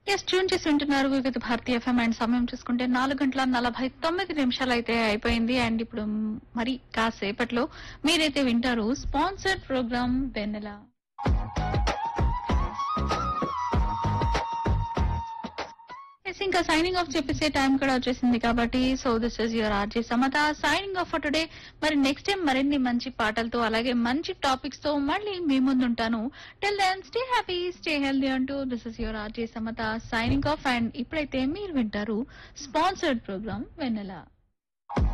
yes tune చేసి వింటున్నారు వివిధ భారతీయ ఎఫ్ఎం అండ్ సమయం చూసుకుంటే నాలుగు గంటల నలభై తొమ్మిది నిమిషాలు అయితే అయిపోయింది అండ్ ఇప్పుడు మరి కాసేపట్లో మీరైతే వింటారు స్పాన్సర్డ్ ప్రోగ్రామ్ వెన్నెల ఎస్ ఇంకా సైనింగ్ ఆఫ్ చెప్పేసే టైం కూడా వచ్చేసింది కాబట్టి so this is your RJ Samatha signing off for today మరి నెక్స్ట్ టైం మరిన్ని మంచి పాటలతో అలాగే మంచి టాపిక్స్ తో మళ్ళీ మీ ముందుంటాను till then stay happy stay healthy అంటూ this is your RJ Samatha signing off and ఇప్పుడైతే మీరు వింటారు స్పాన్సర్డ్ ప్రోగ్రామ్ వెన్నెల